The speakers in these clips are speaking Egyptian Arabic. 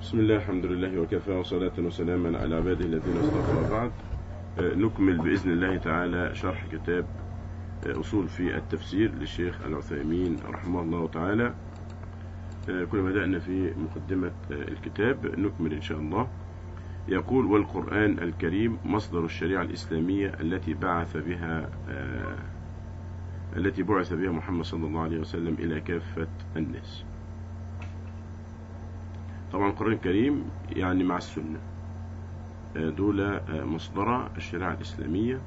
بسم الله الحمد لله وكفى وصلاة وسلاما على عباده الذين اصطفى بعد آه، نكمل بإذن الله تعالى شرح كتاب آه، أصول في التفسير للشيخ العثيمين رحمه الله تعالى آه، كنا بدأنا في مقدمة آه، الكتاب نكمل إن شاء الله يقول والقرآن الكريم مصدر الشريعة الإسلامية التي بعث بها آه، التي بعث بها محمد صلى الله عليه وسلم إلى كافة الناس طبعا القرآن الكريم يعني مع السنة آه، دول آه، مصدر الشريعة الإسلامية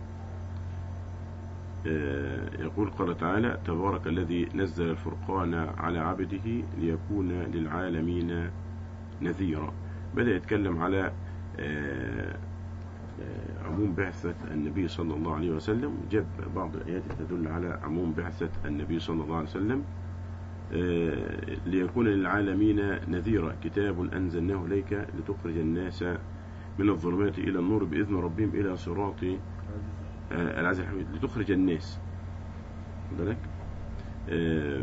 آه، يقول قال تعالى تبارك الذي نزل الفرقان على عبده ليكون للعالمين نذيرا بدأ يتكلم على آه، آه، عموم بعثة النبي صلى الله عليه وسلم جاب بعض الآيات تدل على عموم بعثة النبي صلى الله عليه وسلم آه، ليكون للعالمين نذيرا كتاب أنزلناه إليك لتخرج الناس من الظلمات إلى النور بإذن ربهم إلى صراط آه، العزيز الحميد لتخرج الناس خد بالك آه،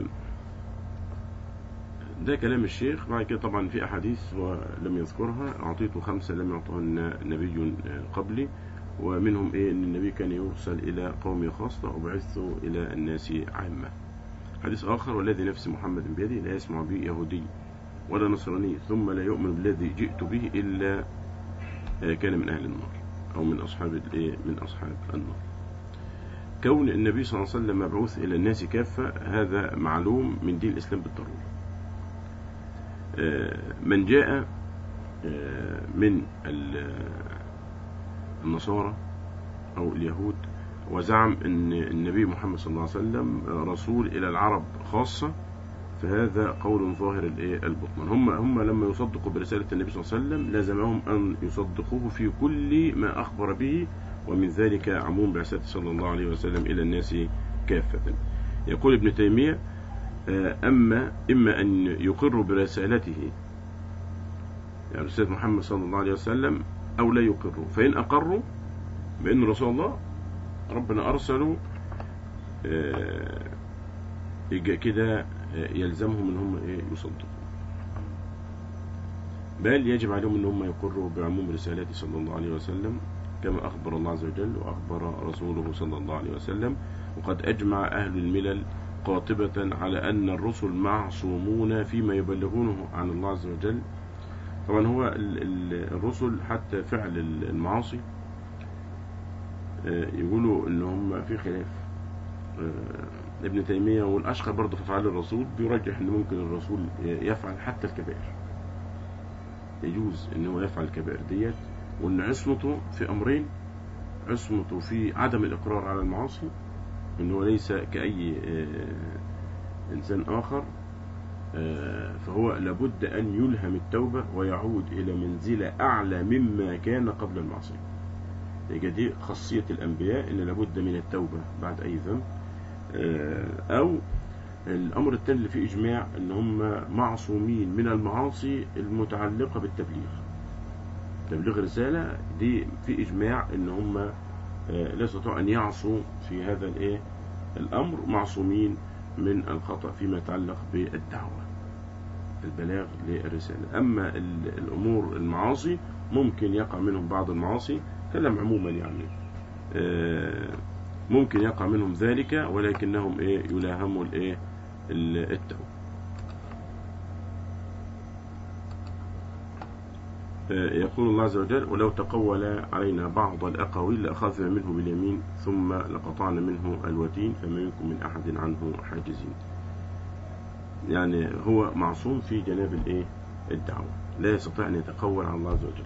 ده كلام الشيخ بعد كده طبعا في أحاديث ولم يذكرها أعطيته خمسة لم يعطهن نبي آه، قبلي ومنهم إيه أن النبي كان يرسل إلى قوم خاصة وبعثت إلى الناس عامة حديث آخر والذي نفس محمد بيده لا يسمع به يهودي ولا نصراني ثم لا يؤمن بالذي جئت به إلا آه، كان من أهل النار أو من أصحاب الإيه من أصحاب النار كون النبي صلى الله عليه وسلم مبعوث إلى الناس كافة هذا معلوم من دين الإسلام بالضرورة آه، من جاء آه، من ال- النصارى أو اليهود وزعم أن النبي محمد صلى الله عليه وسلم رسول إلى العرب خاصة فهذا قول ظاهر الإيه؟ البطلان هم هم لما يصدقوا برسالة النبي صلى الله عليه وسلم لازمهم أن يصدقوه في كل ما أخبر به ومن ذلك عموم بعثته صلى الله عليه وسلم إلى الناس كافة يقول ابن تيمية آه، أما إما أن يقروا برسالته يعني رسالة محمد صلى الله عليه وسلم أو لا يقروا فإن أقروا بأن رسول الله ربنا أرسله آه، يبقى كده آه، يلزمهم ان هم ايه يصدقوا بل يجب عليهم ان هم يقروا بعموم رسالته صلى الله عليه وسلم كما اخبر الله عز وجل واخبر رسوله صلى الله عليه وسلم وقد اجمع اهل الملل قاطبة على ان الرسل معصومون فيما يبلغونه عن الله عز وجل طبعا هو ال- ال- الرسل حتى فعل ال- المعاصي آه، يقولوا ان هم في خلاف آه، ابن تيمية والأشقر برضه في أفعال الرسول بيرجح إن ممكن الرسول يفعل حتى الكبائر يجوز إن هو يفعل الكبائر ديت وإن عصمته في أمرين عصمته في عدم الإقرار على المعاصي إن هو ليس كأي آه، إنسان آخر آه، فهو لابد أن يلهم التوبة ويعود إلى منزلة أعلى مما كان قبل المعصية يبقى دي خاصية الأنبياء إن لابد من التوبة بعد أي ذنب آه، أو الأمر الثاني اللي فيه إجماع إن هم معصومين من المعاصي المتعلقة بالتبليغ تبليغ رسالة دي في إجماع إن هم آه، لا يستطيعوا أن يعصوا في هذا الإيه الأمر معصومين من الخطأ فيما يتعلق بالدعوة البلاغ للرسالة أما ال- الأمور المعاصي ممكن يقع منهم بعض المعاصي كلام عموما يعني آه، ممكن يقع منهم ذلك ولكنهم ايه يلاهموا الايه ال- التوبة آه، يقول الله عز وجل ولو تقول علينا بعض الأقاويل لأخذنا منه باليمين ثم لقطعنا منه الوتين فما منكم من أحد عنه حاجزين يعني هو معصوم في جناب الايه الدعوة لا يستطيع أن يتقول على الله عز وجل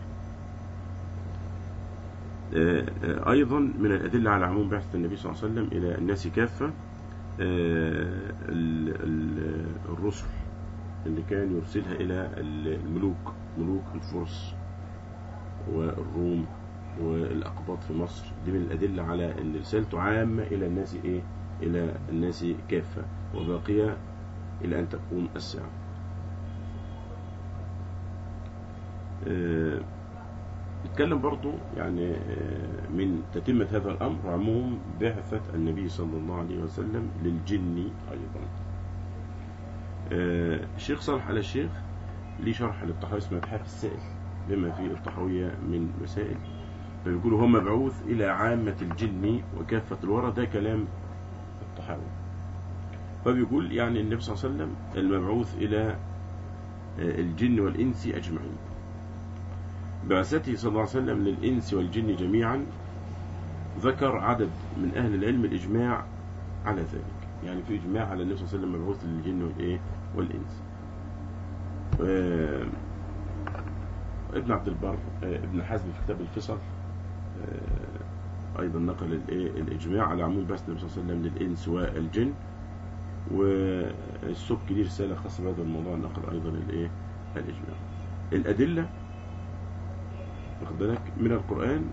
آه، آه، أيضا من الأدلة على عموم بعثة النبي صلى الله عليه وسلم إلى الناس كافة آه، ال- ال- الرسل اللي كان يرسلها إلى الملوك ملوك الفرس والروم والأقباط في مصر دي من الأدلة على أن رسالته عامة إلى الناس إيه؟ إلى الناس كافة وباقية إلى أن تقوم الساعة آه، نتكلم برضو يعني آه، من تتمة هذا الأمر عموم بعثة النبي صلى الله عليه وسلم للجن أيضا آه، الشيخ صالح على الشيخ ليه شرح للطحاوية اسمه اتحاف السائل بما فيه الطحاوية من مسائل فبيقولوا هو مبعوث إلى عامة الجن وكافة الورى ده كلام الطحاوي فبيقول يعني النبي صلى الله عليه وسلم المبعوث إلى الجن والإنس أجمعين بعثته صلى الله عليه وسلم للإنس والجن جميعا ذكر عدد من أهل العلم الإجماع على ذلك يعني في إجماع على النبي صلى الله عليه وسلم مبعوث للجن والإيه والإنس ابن عبد البر ابن حزم في كتاب الفصل أيضا نقل الإجماع على عموم بعث النبي صلى الله عليه وسلم للإنس والجن والسبك ليه رسالة خاصة بهذا الموضوع نقل أيضا الإيه الإجماع الأدلة واخد بالك من القرآن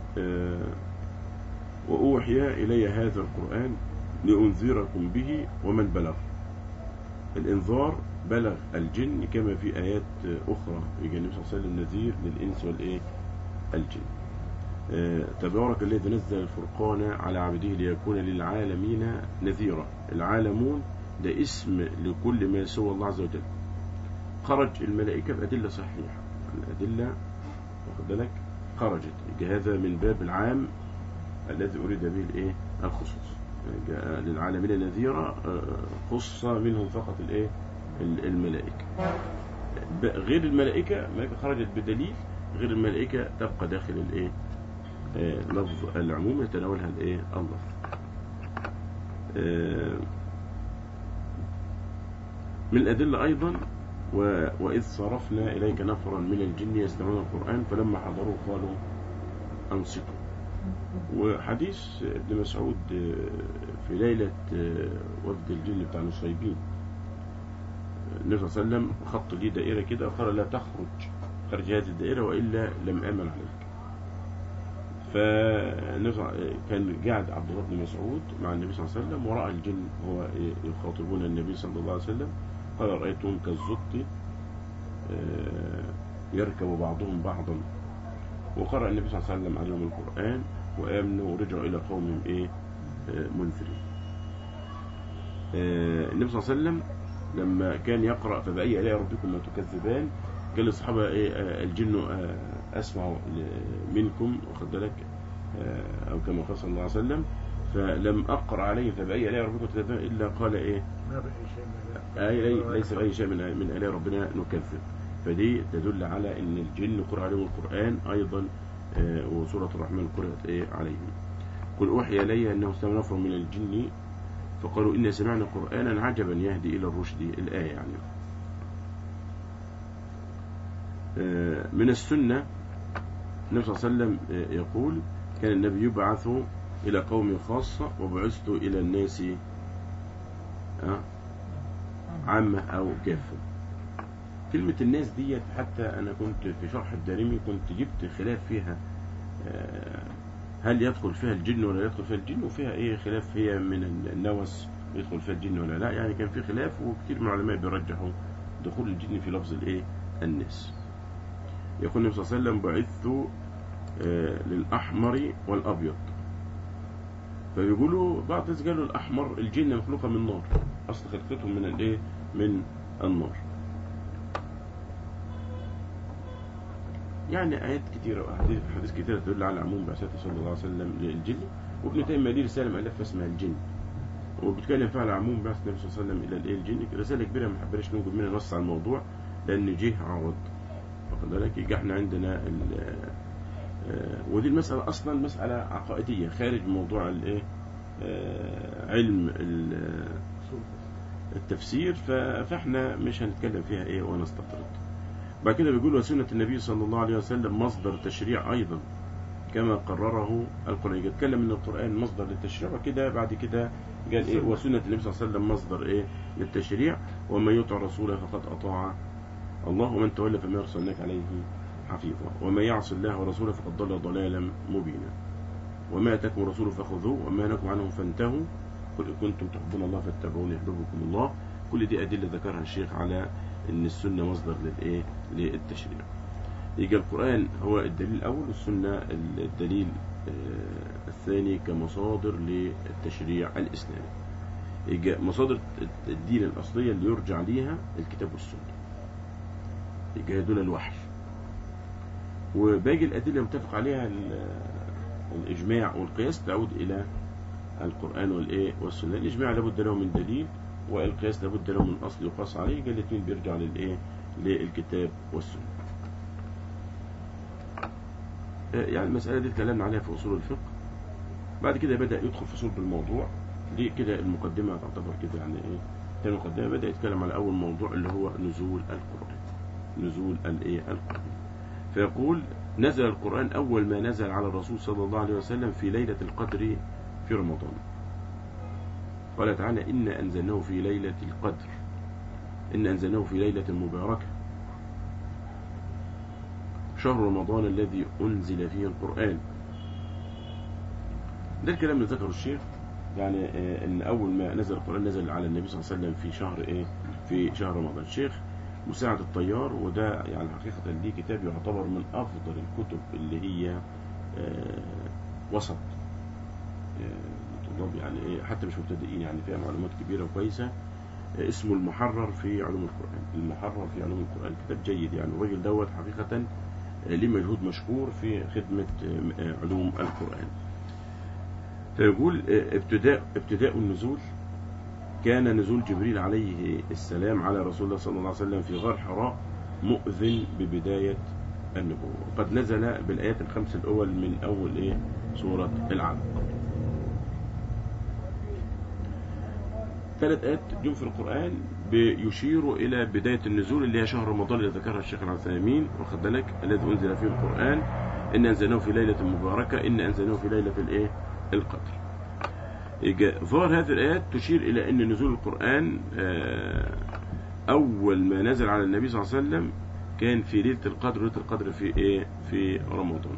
وأوحي إلي هذا القرآن لأنذركم به ومن بلغ الإنذار بلغ الجن كما في آيات أخرى يجي النبي صلى الله عليه وسلم نذير للإنس والإيه الجن تبارك الذي نزل الفرقان على عبده ليكون للعالمين نذيرا العالمون ده اسم لكل ما سوى الله عز وجل خرج الملائكة بأدلة صحيحة الأدلة واخد بالك خرجت هذا من باب العام الذي أريد به الإيه الخصوص جاء للعالمين نذيرا خص منهم فقط الإيه الملائكة غير الملائكة الملائكة خرجت بدليل غير الملائكة تبقى داخل الإيه لفظ العموم يتناولها الإيه اللفظ من الأدلة أيضا و... وإذ صرفنا إليك نفرا من الجن يستمعون القرآن فلما حضروا قالوا أنصتوا وحديث ابن مسعود في ليلة وفد الجن بتاع نصيبين النبي صلى الله عليه وسلم خط لي دائرة كده وقال لا تخرج خرج هذه الدائرة وإلا لم آمن عليك فكان قاعد عبد الله بن مسعود مع النبي صلى الله عليه وسلم ورأى الجن هو يخاطبون النبي صلى الله عليه وسلم قال رأيتهم كالزط يركب بعضهم بعضا وقرأ النبي صلى الله عليه وسلم عليهم القرآن وآمنوا ورجعوا إلى قوم إيه منذرين النبي صلى الله عليه وسلم لما كان يقرأ فبأي آلاء ربكم ما تكذبان قال للصحابة إيه الجن أسمع منكم واخد بالك أو كما قال صلى الله عليه وسلم فلم أقرأ عليه فبأي آلاء ربكم تكذبان إلا قال إيه ما بقي شيء من أي ليس بأي شيء من من آلاء ربنا نكذب فدي تدل على أن الجن قرأ عليهم القرآن أيضا وسورة الرحمن قرأت إيه عليهم قل أوحي إلي أنه استمع نفر من الجن فقالوا إنا سمعنا قرآنا عجبا يهدي إلى الرشد الآية يعني من السنة النبي صلى الله عليه وسلم يقول كان النبي يبعث إلى قوم خاصة وبعثت إلى الناس عامة أو كافة كلمة الناس ديت حتى أنا كنت في شرح الدارمي كنت جبت خلاف فيها هل يدخل فيها الجن ولا يدخل فيها الجن وفيها إيه خلاف هي من النوس يدخل فيها الجن ولا لا يعني كان في خلاف وكثير من العلماء بيرجحوا دخول الجن في لفظ الإيه الناس يقول النبي صلى الله عليه وسلم بعثت للأحمر والأبيض فبيقولوا بعض الناس قالوا الأحمر الجن مخلوقة من نار أصل خلقتهم من الإيه من النار يعني آيات كثيرة وأحاديث حديث كثيرة تدل على عموم بعثته صلى الله عليه وسلم للجن وابن تيمية ليه رسالة مؤلفة اسمها الجن وبتكلم فيها على عموم بعث النبي صلى الله عليه وسلم إلى الإيه الجن رسالة كبيرة ما حبناش نوجد منها نص على الموضوع لأن جه عوض واخد بالك يجي احنا عندنا ودي المسألة أصلا مسألة عقائدية خارج موضوع الإيه علم التفسير فاحنا مش هنتكلم فيها ايه ونستطرد بعد كده بيقول وسنة النبي صلى الله عليه وسلم مصدر تشريع أيضا كما قرره القرآن يتكلم ان القرآن مصدر للتشريع وكده بعد كده قال ايه وسنة النبي صلى الله عليه وسلم مصدر ايه للتشريع ومن يطع رسوله فقد أطاع الله ومن تولى فما أرسلناك عليه حفيظا وما يعص الله ورسوله فقد ضل ضلالا مبينا وما أتاكم رسوله فخذوه وما نهاكم عنه فانتهوا قل إن كنتم تحبون الله فاتبعوني يحببكم الله كل دي أدلة ذكرها الشيخ على أن السنة مصدر للإيه للتشريع يجي القرآن هو الدليل الأول والسنة الدليل الثاني كمصادر للتشريع الإسلامي يجي مصادر الدين الأصلية اللي يرجع ليها الكتاب والسنة يبقى دول الوحي وباقي الأدلة المتفق عليها ال- الإجماع والقياس تعود إلى القرآن والإيه والسنة الإجماع لابد له من دليل والقياس لابد له من أصل يقاس عليه قال الاثنين بيرجع للإيه للكتاب والسنة آه، يعني المسألة دي اتكلمنا عليها في أصول الفقه بعد كده بدأ يدخل في صلب الموضوع دي كده المقدمة تعتبر كده يعني إيه تاني مقدمة بدأ يتكلم على أول موضوع اللي هو نزول القرآن نزول الإيه القرآن فيقول نزل القرآن أول ما نزل على الرسول صلى الله عليه وسلم في ليلة القدر في رمضان قال تعالى إنا أنزلناه في ليلة القدر إن أنزلناه في ليلة مباركة شهر رمضان الذي أنزل فيه القرآن ده الكلام اللي ذكره الشيخ يعني آه، ان اول ما نزل القران نزل على النبي صلى الله عليه وسلم في شهر ايه في شهر رمضان الشيخ مساعد الطيار وده يعني حقيقه ليه كتاب يعتبر من افضل الكتب اللي هي آه، وسط آه، طلاب يعني ايه حتى مش مبتدئين يعني فيها معلومات كبيره وكويسه آه، اسمه المحرر في علوم القران المحرر في علوم القران كتاب جيد يعني الراجل دوت حقيقه آه، ليه مجهود مشكور في خدمه آه، آه، علوم القران فيقول آه، ابتداء ابتداء النزول كان نزول جبريل عليه السلام على رسول الله صلى الله عليه وسلم في غار حراء مؤذن ببداية النبوة وقد نزل بالآيات الخمس الأول من أول إيه سورة العلق ثلاث آيات جم في القرآن بيشيروا إلى بداية النزول اللي هي شهر رمضان اللي ذكرها الشيخ العثيمين واخد بالك الذي أنزل فيه القرآن إن أنزلناه في ليلة مباركة إن أنزلناه في ليلة الإيه القدر يجي ظاهر هذه الآيات تشير إلى أن نزول القرآن آه، أول ما نزل على النبي صلى الله عليه وسلم كان في ليلة القدر ليلة القدر في إيه في رمضان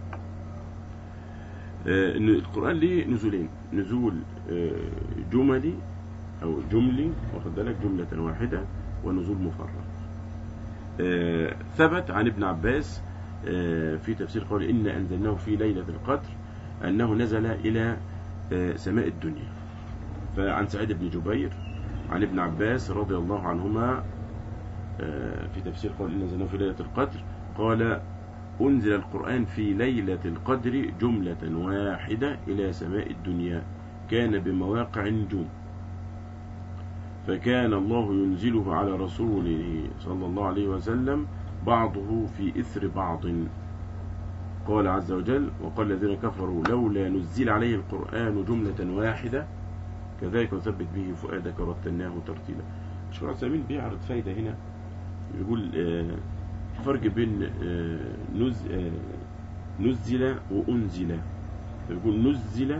آه، إن القرآن ليه نزولين نزول آه، جملي أو جملي واخد بالك جملة واحدة ونزول مفرغ آه، ثبت عن ابن عباس آه، في تفسير قول إن أنزلناه في ليلة القدر أنه نزل إلى آه، سماء الدنيا فعن سعيد بن جبير عن ابن عباس رضي الله عنهما آه، في تفسير قول إن أنزلناه في ليلة القدر قال أنزل القرآن في ليلة القدر جملة واحدة إلى سماء الدنيا كان بمواقع النجوم فكان الله ينزله على رسوله صلى الله عليه وسلم بعضه في إثر بعض قال عز وجل وقال الذين كفروا لولا نزل عليه القرآن جملة واحدة كذلك نثبت به فؤادك ورتلناه ترتيلا الشيخ العثيمين بيعرض فايدة هنا يقول آه، الفرق بين آه، نز آه، نزل وأنزل يقول نزل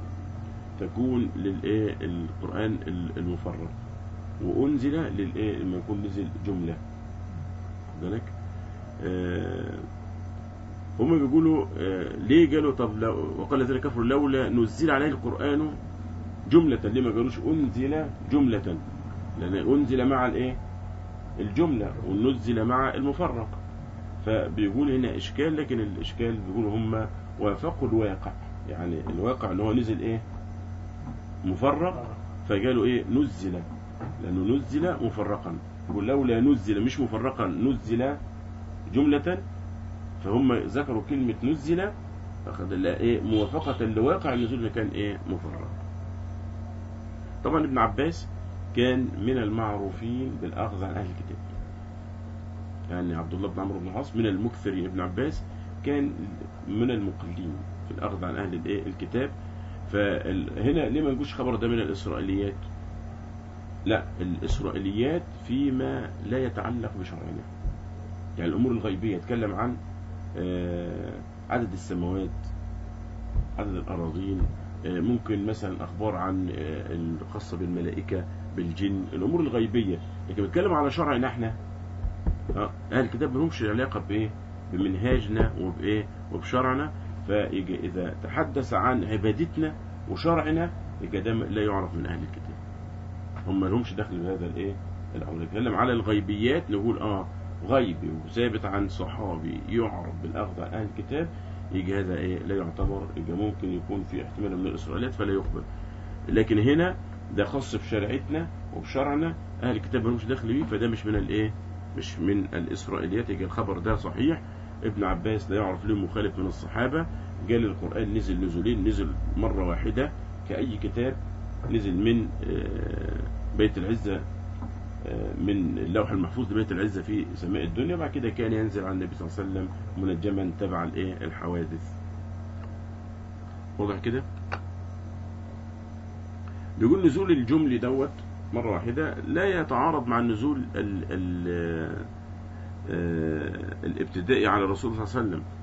تكون للإيه القرآن المفرغ وأنزل للإيه لما يكون نزل جملة خد بالك آه، هم بيقولوا آه، ليه قالوا طب لو وقال الذين كفروا لولا نزل عليه القرآن جملة ليه ما قالوش أنزل جملة لأن أنزل مع الإيه الجملة ونزل مع المفرق فبيقول هنا إشكال لكن الإشكال بيقولوا هم وافقوا الواقع يعني الواقع إن هو نزل إيه مفرق فقالوا إيه نزل لأنه نزل مفرقا يقول لولا نزل مش مفرقا نزل جملة فهم ذكروا كلمة نزل فقد لا ايه موافقة لواقع النزول اللي كان ايه مفرق طبعا ابن عباس كان من المعروفين بالأخذ عن أهل الكتاب يعني عبد الله بن عمرو بن العاص من المكثرين ابن عباس كان من المقلين في الأخذ عن أهل الايه الكتاب فهنا ليه ما نقولش خبر ده من الإسرائيليات لا الإسرائيليات فيما لا يتعلق بشرعنا يعني الأمور الغيبية يتكلم عن آه، عدد السماوات عدد الأراضين آه، ممكن مثلا أخبار عن آه، الخاصة بالملائكة بالجن الأمور الغيبية لكن بيتكلم على شرعنا احنا آه، أهل الكتاب ملهمش علاقة بإيه بمنهاجنا وبإيه وبشرعنا فيجي إذا تحدث عن عبادتنا وشرعنا يبقى ده لا يعرف من أهل الكتاب هم ما لهمش دخل بهذا الإيه الأمر نتكلم على الغيبيات نقول آه غيبي وثابت عن صحابي يعرف بالأخذ عن أهل الكتاب يجي هذا إيه لا يعتبر يجي ممكن يكون في احتمال من الإسرائيليات فلا يقبل لكن هنا ده خاص بشريعتنا وبشرعنا أهل الكتاب ملهمش دخل بيه فده مش من الإيه مش من الإسرائيليات يجي الخبر ده صحيح ابن عباس لا يعرف له مخالف من الصحابة قال القرآن نزل نزولين نزل مرة واحدة كأي كتاب نزل من آه، بيت العزة آه، من اللوح المحفوظ لبيت العزة في سماء الدنيا بعد كده كان ينزل على النبي صلى الله عليه وسلم منجما تبع الايه الحوادث واضح كده بيقول نزول الجمل دوت مرة واحدة لا يتعارض مع النزول ال ال آه، الابتدائي على الرسول صلى الله عليه وسلم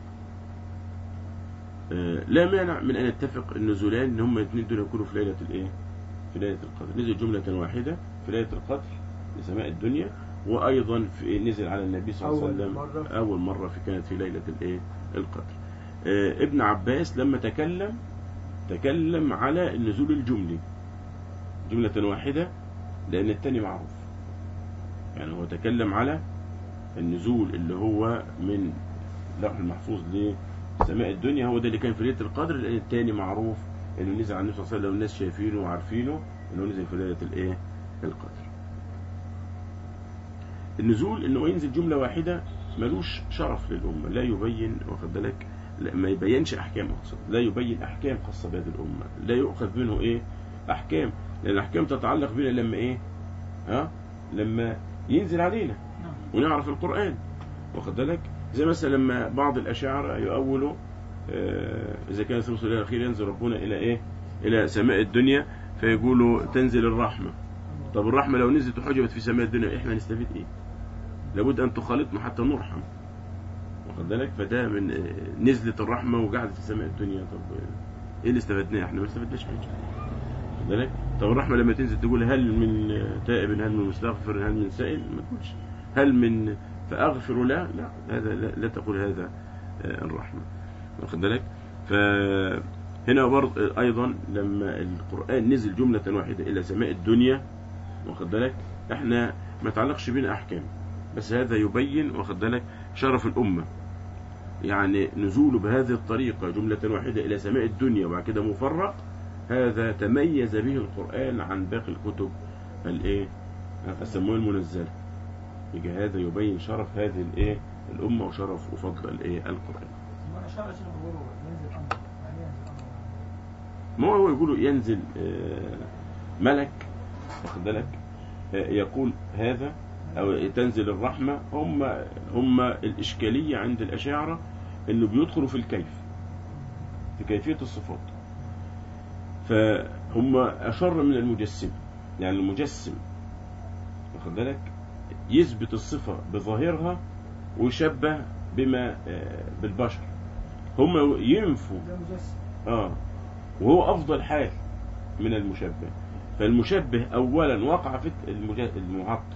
آه، لا مانع من أن يتفق النزولان إن هما الاثنين دول يكونوا في ليلة الإيه؟ في ليلة القدر نزل جملة واحدة في ليلة القدر لسماء الدنيا وأيضا في نزل على النبي صلى الله عليه أول وسلم مرة. أول مرة في كانت في ليلة الإيه؟ القدر آه، ابن عباس لما تكلم تكلم على النزول الجملي جملة واحدة لأن التاني معروف يعني هو تكلم على النزول اللي هو من لوح المحفوظ لسماء الدنيا هو ده اللي كان في ليلة القدر لأن التاني معروف إنه نزل على النبي صلى الله عليه وسلم والناس شايفينه وعارفينه إنه نزل في ليلة الإيه؟ القدر. النزول إنه ينزل جملة واحدة ملوش شرف للأمة لا يبين واخد بالك لا ما يبينش أحكام أقصد لا يبين أحكام خاصة بهذه الأمة لا يؤخذ منه إيه أحكام لأن الأحكام تتعلق بنا لما إيه ها لما ينزل علينا نعم ونعرف القرآن واخد بالك زي مثلا لما بعض الأشاعرة يؤولوا آه، إذا كان الرسول إلى الأخير ينزل ربنا إلى إيه إلى سماء الدنيا فيقولوا تنزل الرحمة طب الرحمة لو نزلت وحجبت في سماء الدنيا إحنا نستفيد إيه لابد أن تخالطنا حتى نرحم واخد بالك فده من آه، نزلت الرحمة وقعدت في سماء الدنيا طب آه، إيه اللي استفدناه إحنا ما استفدناش حاجة واخد بالك طب الرحمة لما تنزل تقول هل من آه، تائب هل من مستغفر هل من سائل ما تقولش هل من فأغفر لا لا هذا لا, لا تقول هذا آه، الرحمة واخد بالك فهنا برضه أيضا لما القرآن نزل جملة واحدة إلى سماء الدنيا واخد بالك احنا ما تعلقش بينا أحكام بس هذا يبين واخد بالك شرف الأمة يعني نزوله بهذه الطريقة جملة واحدة إلى سماء الدنيا وبعد كده مفرق هذا تميز به القرآن عن باقي الكتب الايه السماوية المنزلة يجي هذا يبين شرف هذه الايه الأمة وشرف وفضل الايه القرآن ما أشار شيخ بيقولوا ينزل أمر يعني ينزل أمر ما هو يقولوا ينزل آه، ملك واخد بالك آه، يقول هذا أو تنزل الرحمة هم هم الإشكالية عند الأشاعرة إنه بيدخلوا في الكيف في كيفية الصفات فهم أشر من المجسم يعني المجسم واخد بالك يثبت الصفة بظاهرها ويشبه بما آه، بالبشر هم ينفوا ده مجسم اه وهو افضل حال من المشبه فالمشبه اولا وقع في المجا- المعطل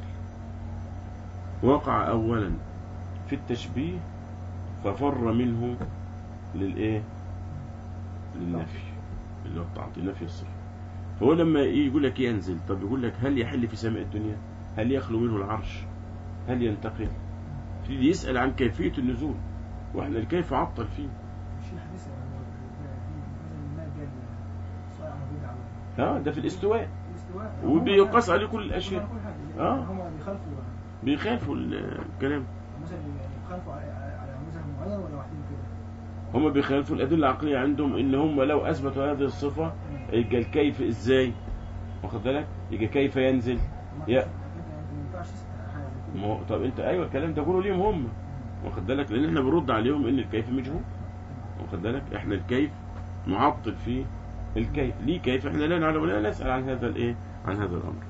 وقع اولا في التشبيه ففر منه للايه للنفي اللي هو التعطيل نفي الصفه فهو لما إيه يقول لك ينزل طب يقول لك هل يحل في سماء الدنيا هل يخلو منه العرش هل ينتقل في يسأل عن كيفية النزول واحنا الكيف عطل فيه مش الحديث يعني في مثلا ما قال صايع بدعة اه ده في الاستواء الاستواء وبيقاس عليه كل الاشياء كل حاجة آه. هم بيخالفوا بيخالفوا ال- الكلام مثلا يعني بيخالفوا على على مذهب معين ولا واحدين كده هم بيخالفوا الأدلة العقلية عندهم إن هم لو أثبتوا هذه الصفة يبقى الكيف إزاي واخد بالك يبقى كيف ينزل ما يا- فيش- انت انت ما ينفعش تسأل حاجة زي كده ما هو طب أنت أيوه الكلام ده قولوا ليهم هم واخد بالك لأن إحنا بنرد عليهم إن الكيف مجهول واخد بالك إحنا الكيف معطل في الكيف ليه كيف إحنا لا نعلم ولا نسأل عن هذا الإيه عن هذا الأمر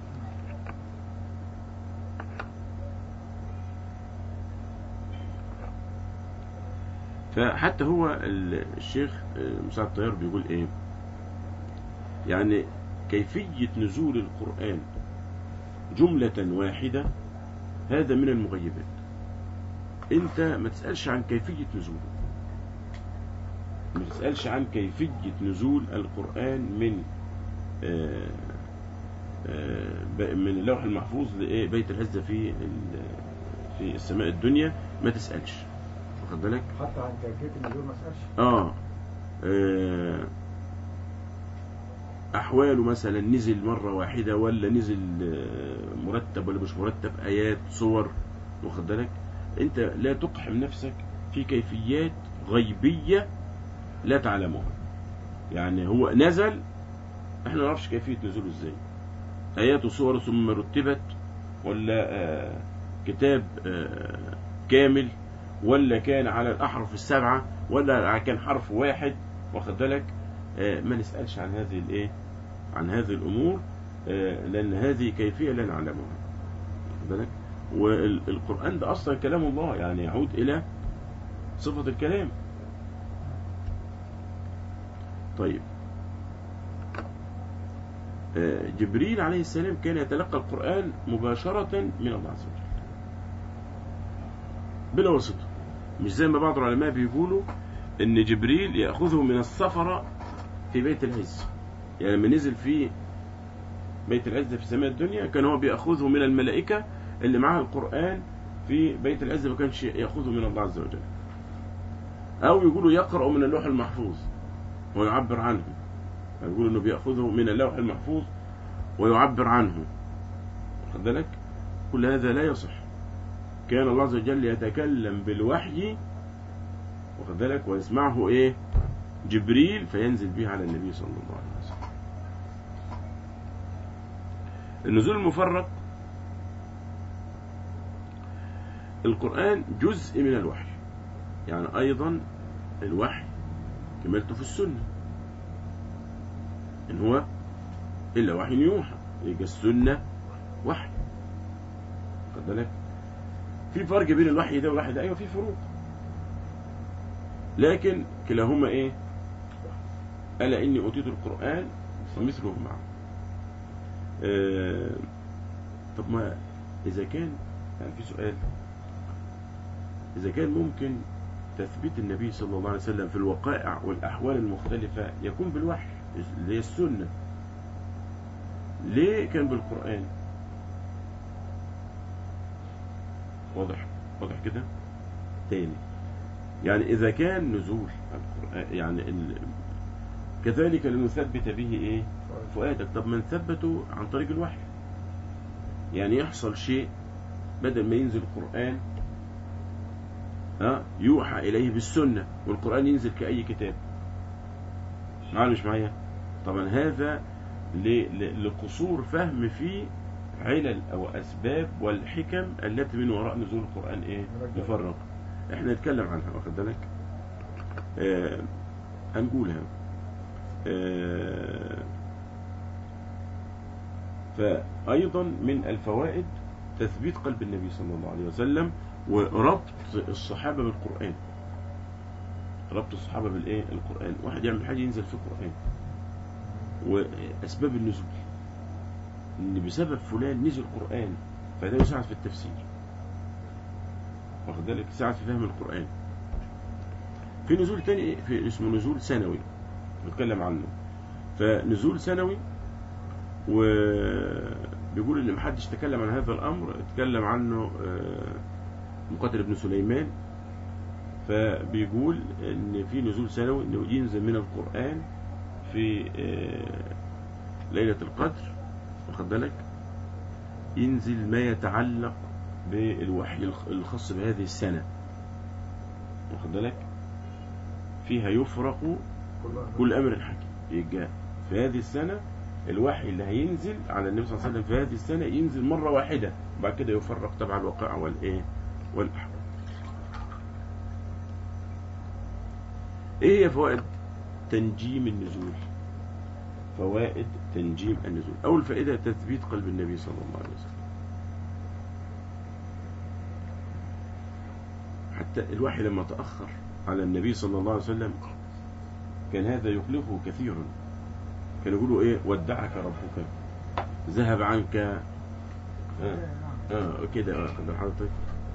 فحتى هو ال- الشيخ آه، مساعد الطيار بيقول ايه يعني كيفية نزول القرآن جملة واحدة هذا من المغيبات انت ما تسألش عن كيفية نزوله ما تسألش عن كيفية نزول القرآن من آه، آه، ب- من اللوح المحفوظ لإيه بيت العزة في ال- في السماء الدنيا ما تسألش واخد بالك حتى عن كيفية النزول ما اسألش آه. آه أحواله مثلا نزل مرة واحدة ولا نزل آه، مرتب ولا مش مرتب آيات صور واخد بالك انت لا تقحم نفسك في كيفيات غيبية لا تعلمها يعني هو نزل احنا ما نعرفش كيفية نزوله ازاي ايات وصور ثم رتبت ولا آه كتاب آه كامل ولا كان على الاحرف السبعة ولا كان حرف واحد واخد بالك آه ما نسألش عن هذه الايه عن هذه الامور آه لان هذه كيفية لا نعلمها واخد بالك والقرآن ده اصلا كلام الله يعني يعود الى صفة الكلام طيب آه، جبريل عليه السلام كان يتلقى القرآن مباشرة من الله عز وجل بلا واسطة مش زي ما بعض العلماء بيقولوا ان جبريل يأخذه من السفرة في بيت العز يعني لما نزل في بيت العز في سماء الدنيا كان هو بيأخذه من الملائكة اللي معها القرآن في بيت العز ما كانش يأخذه من الله عز وجل أو يقولوا يقرأ من اللوح المحفوظ ويعبر عنه يقول انه بياخذه من اللوح المحفوظ ويعبر عنه خد بالك كل هذا لا يصح كان الله عز وجل يتكلم بالوحي واخد بالك ويسمعه ايه جبريل فينزل به على النبي صلى الله عليه وسلم النزول المفرق القرآن جزء من الوحي يعني أيضا الوحي كملته في السنة إن هو إلا وحي يوحى يبقى السنة وحي خد بالك في فرق بين الوحي ده والوحي ده أيوه في فروق لكن كلاهما إيه ألا إني أوتيت القرآن ومثله معه آه طب ما إذا كان يعني في سؤال إذا كان ممكن تثبيت النبي صلى الله عليه وسلم في الوقائع والأحوال المختلفة يكون بالوحي اللي هي السنة ليه كان بالقرآن واضح واضح كده تاني يعني إذا كان نزول القرآن يعني ال... كذلك لنثبت به إيه فؤادك طب ما نثبته عن طريق الوحي يعني يحصل شيء بدل ما ينزل القرآن ها يوحى إليه بالسنة والقرآن ينزل كأي كتاب معايا مش معايا طبعا هذا لقصور فهم في علل أو أسباب والحكم التي من وراء نزول القرآن إيه مفرق إحنا نتكلم عنها واخد بالك آه هنقولها آه فأيضا من الفوائد تثبيت قلب النبي صلى الله عليه وسلم وربط الصحابة بالقرآن ربط الصحابة بالإيه القرآن واحد يعمل حاجة ينزل في القرآن وأسباب النزول إن بسبب فلان نزل القرآن فده يساعد في التفسير واخد بالك يساعد في فهم القرآن في نزول تاني في اسمه نزول سنوي بنتكلم عنه فنزول سنوي وبيقول ان محدش تكلم عن هذا الامر اتكلم عنه مقاتل بن سليمان فبيقول ان في نزول سنوي انه ينزل من القرآن في ليلة القدر واخد بالك ينزل ما يتعلق بالوحي الخاص بهذه السنة واخد بالك فيها يفرق كل امر حكيم يبقى في هذه السنة الوحي اللي هينزل على النبي صلى الله عليه وسلم في هذه السنة ينزل مرة واحدة وبعد كده يفرق تبع الواقع والايه والأحوال ايه هي فوائد تنجيم النزول فوائد تنجيم النزول اول فائدة تثبيت قلب النبي صلى الله عليه وسلم حتى الوحي لما تأخر على النبي صلى الله عليه وسلم كان هذا يقلقه كثيرا كانوا يقولوا ايه ودعك ربك ذهب عنك اه, آه كده اه حضرتك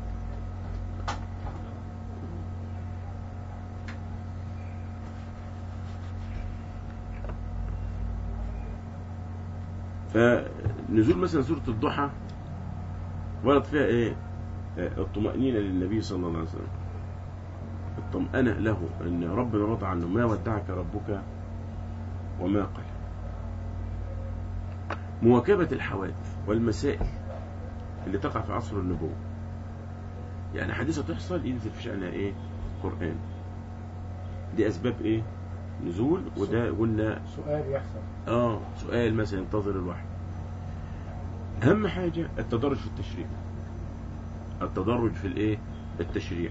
فنزول مثلا سورة الضحى ورد فيها ايه الطمأنينة للنبي صلى الله عليه وسلم الطمأنة له ان ربنا رضى عنه ما ودعك ربك وما قل مواكبة الحوادث والمسائل اللي تقع في عصر النبوة يعني حادثة تحصل ينزل في شأنها ايه قرآن دي اسباب ايه نزول وده قلنا سؤال يحصل اه سؤال مثلا ينتظر الوحي اهم حاجة التدرج في التشريع التدرج في الايه التشريع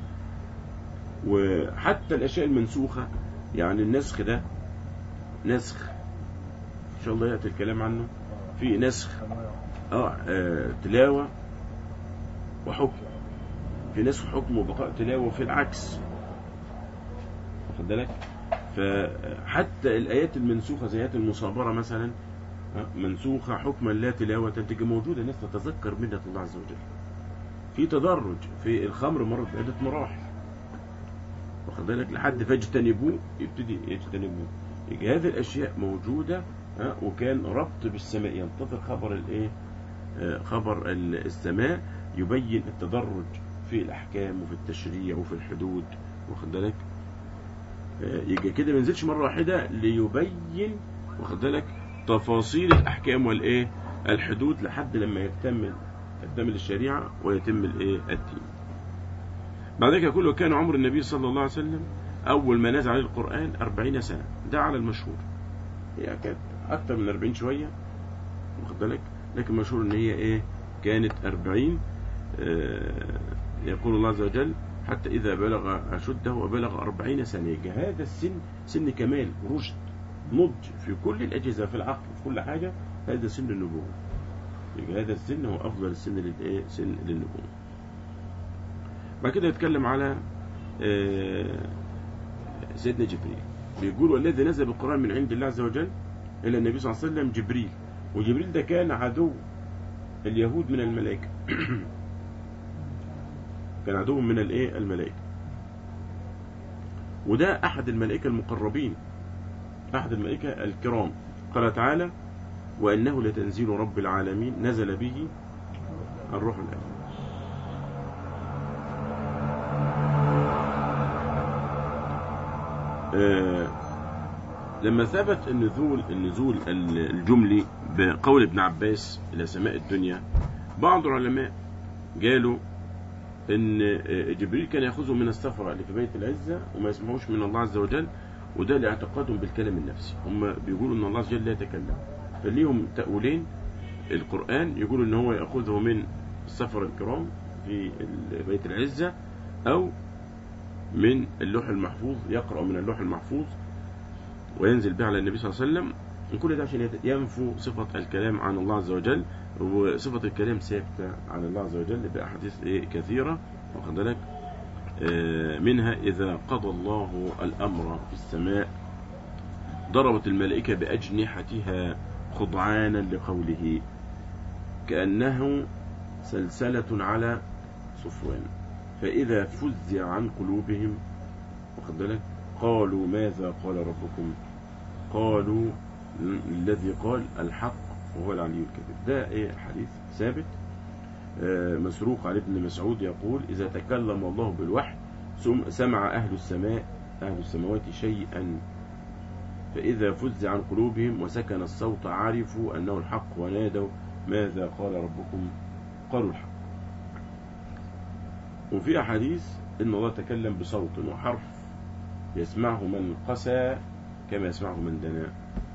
وحتى الاشياء المنسوخة يعني النسخ ده نسخ ان شاء الله يأتي الكلام عنه في نسخ آه, اه تلاوة وحكم في نسخ حكم وبقاء تلاوة وفي العكس واخد بالك فحتى الآيات المنسوخة زي آيات المصابرة مثلا آه، منسوخة حكما لا تلاوة تجي موجودة الناس تتذكر منة الله عز وجل في تدرج في الخمر مرت بعدة مراحل واخد بالك لحد فاجتنبوه يبتدي يجتنبوه يجي هذه الأشياء موجودة آه، وكان ربط بالسماء ينتظر خبر الايه آه، خبر ال- السماء يبين التدرج في الأحكام وفي التشريع وفي الحدود واخد بالك آه، يجي كده ما ينزلش مرة واحدة ليبين واخد بالك تفاصيل الأحكام والإيه الحدود لحد لما يكتمل تكتمل الشريعة ويتم الإيه الدين بعد ذلك يقول وكان عمر النبي صلى الله عليه وسلم أول ما نزل عليه القرآن أربعين سنة ده على المشهور هي كانت أكتر من أربعين شوية واخد بالك لكن مشهور إن هي إيه كانت أربعين آه، يقول الله عز وجل حتى إذا بلغ أشده وبلغ أربعين سنة يجي هذا السن سن كمال رشد نضج في كل الأجهزة في العقل في كل حاجة هذا سن النبوة يجي هذا السن هو أفضل السن للإيه سن للنبوة بعد كده يتكلم على آه، سيدنا جبريل بيقول والذي نزل بالقرآن من عند الله عز وجل إلى النبي صلى الله عليه وسلم جبريل وجبريل ده كان عدو اليهود من الملائكة كان عدو من الايه الملائكة وده أحد الملائكة المقربين أحد الملائكة الكرام قال تعالى وأنه لتنزيل رب العالمين نزل به الروح الأمين آه، لما ثبت النزول النزول الجملي بقول ابن عباس إلى سماء الدنيا بعض العلماء قالوا ان جبريل كان ياخذه من السفرة اللي في بيت العزة وما يسمعوش من الله عز وجل وده لاعتقادهم بالكلام النفسي هم بيقولوا ان الله عز وجل لا يتكلم فليهم تأويلين القرآن يقولوا ان هو ياخذه من السفرة الكرام في بيت العزة او من اللوح المحفوظ يقرأ من اللوح المحفوظ وينزل به على النبي صلى الله عليه وسلم كل ده عشان يت- ينفوا صفة الكلام عن الله عز وجل وصفة الكلام ثابتة عن الله عز وجل بأحاديث إيه كثيرة واخد بالك آه، منها إذا قضى الله الأمر في السماء ضربت الملائكة بأجنحتها خضعانا لقوله كأنه سلسلة على صفوان فإذا فزع عن قلوبهم واخد بالك قالوا ماذا قال ربكم قالوا الذي قال الحق وهو العلي الكبير ده ايه حديث ثابت آه، مسروق عن ابن مسعود يقول إذا تكلم الله بالوحي سم- سمع أهل السماء أهل السماوات شيئا فإذا فزع عن قلوبهم وسكن الصوت عرفوا أنه الحق ونادوا ماذا قال ربكم قالوا الحق وفي أحاديث إن الله تكلم بصوت وحرف يسمعه من قسى كما يسمعه من دنا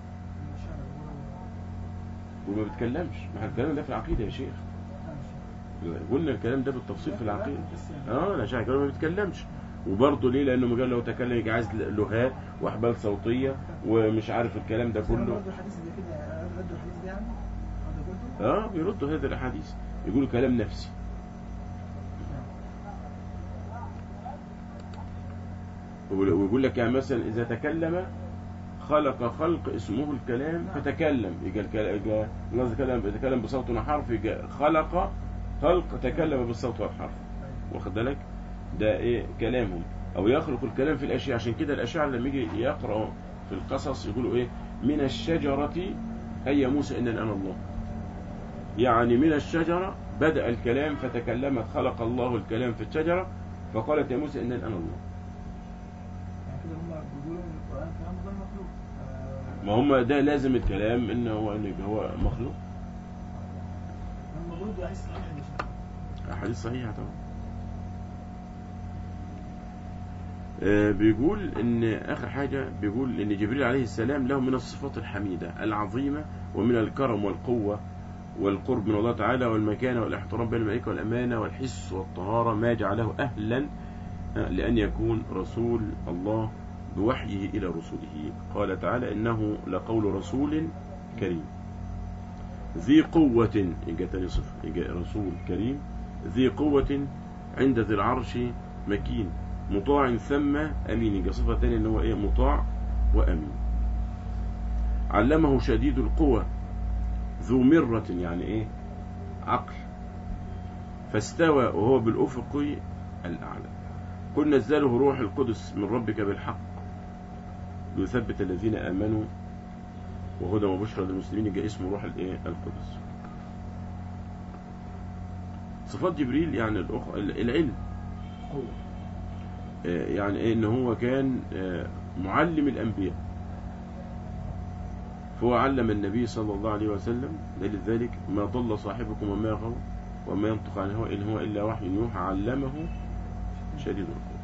وما بيتكلمش ما الكلام ده في العقيدة يا شيخ قلنا الكلام ده بالتفصيل في العقيدة اه انا شايف ما بيتكلمش وبرضه ليه لانه مجال لو تكلم يجي عايز لغات واحبال صوتيه ومش عارف الكلام ده كله برضه الحديث اللي كده ردوا الحديث ده يعني ردوا قلته اه بيردوا هذه الاحاديث يقولوا كلام نفسي ويقول لك يعني مثلا اذا تكلم خلق خلق اسمه الكلام فتكلم يجي الكلام يجي الله يتكلم يتكلم بصوت وحرف يجي خلق خلق تكلم بالصوت والحرف واخد بالك ده ايه كلامهم او يخلق الكلام في الاشياء عشان كده الاشاعره لما يجي يقرأ في القصص يقولوا ايه من الشجرة أي يا موسى إن أنا الله يعني من الشجرة بدأ الكلام فتكلمت خلق الله الكلام في الشجرة فقالت يا موسى إن أنا الله يعني كده هم بيقولوا ان القران كلام غير مخلوق آه، ما هم ده لازم الكلام إن هو إن هو مخلوق هم برضه عايز صحيح يا شيخ حديث صحيح طبعا آه، بيقول ان اخر حاجه بيقول ان جبريل عليه السلام له من الصفات الحميده العظيمه ومن الكرم والقوه والقرب من الله تعالى والمكانه والاحترام بين الملائكه والامانه والحس والطهاره ما جعله اهلا آه، لان يكون رسول الله بوحيه الى رسله قال تعالى انه لقول رسول كريم ذي قوة يجي تاني صفة يجي رسول كريم ذي قوة عند ذي العرش مكين مطاع ثم أمين يجي صفة تانية إن هو إيه مطاع وأمين علمه شديد القوى ذو مرة يعني إيه عقل فاستوى وهو بالأفق الأعلى قل نزله روح القدس من ربك بالحق ليثبت الذين آمنوا وهدى وبشرى للمسلمين يبقى اسمه روح الايه القدس صفات جبريل يعني الأخ... العلم قوة آه، يعني ايه ان هو كان آه، معلم الانبياء فهو علم النبي صلى الله عليه وسلم لذلك ما ضل صاحبكم وما غوى وما ينطق عن الهوى ان هو الا وحي يوحى علمه شديد القوى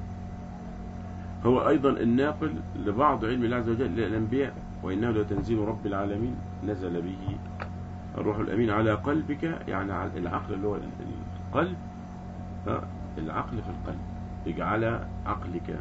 هو ايضا الناقل لبعض علم الله عز وجل للانبياء وانه لتنزيل رب العالمين نزل به الروح الامين على قلبك يعني على العقل اللي هو القلب آه، العقل في القلب اجعل عقلك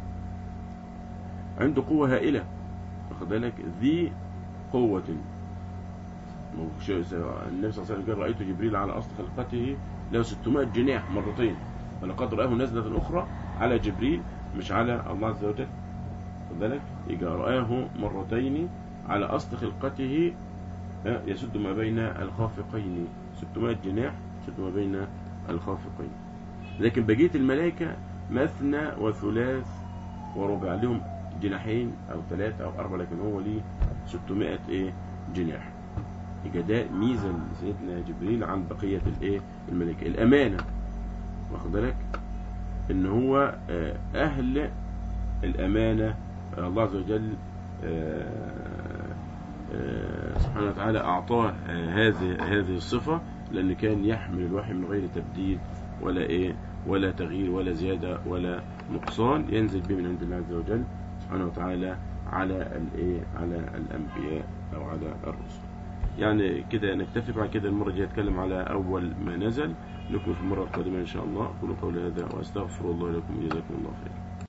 عنده قوة هائلة واخد بالك ذي قوة ما هو شيء- النبي صلى الله عليه وسلم قال رأيت جبريل على أصل خلقته له 600 جناح مرتين ولقد رآه نزلة أخرى على جبريل مش على الله عز وجل واخد بالك يجي رآه مرتين على أصل خلقته آه، يسد ما بين الخافقين 600 جناح يسد ما بين الخافقين لكن بقية الملائكة مثنى وثلاث وربع لهم جناحين أو ثلاثة أو أربعة لكن هو ليه 600 إيه جناح يبقى ده ميزة لسيدنا جبريل عن بقية الإيه الملائكة الأمانة واخد بالك إن هو آه، أهل الأمانة آه، الله عز وجل آه، آه، سبحانه وتعالى أعطاه آه، هذه هذه الصفة لأن كان يحمل الوحي من غير تبديل ولا إيه ولا تغيير ولا زيادة ولا نقصان ينزل به من عند الله عز وجل سبحانه وتعالى على الإيه على الأنبياء أو على الرسل يعني كده نكتفي بعد كده المرة الجاية نتكلم على أول ما نزل نكمل في المرة القادمة إن شاء الله أقول قولي هذا وأستغفر الله لكم جزاكم الله خير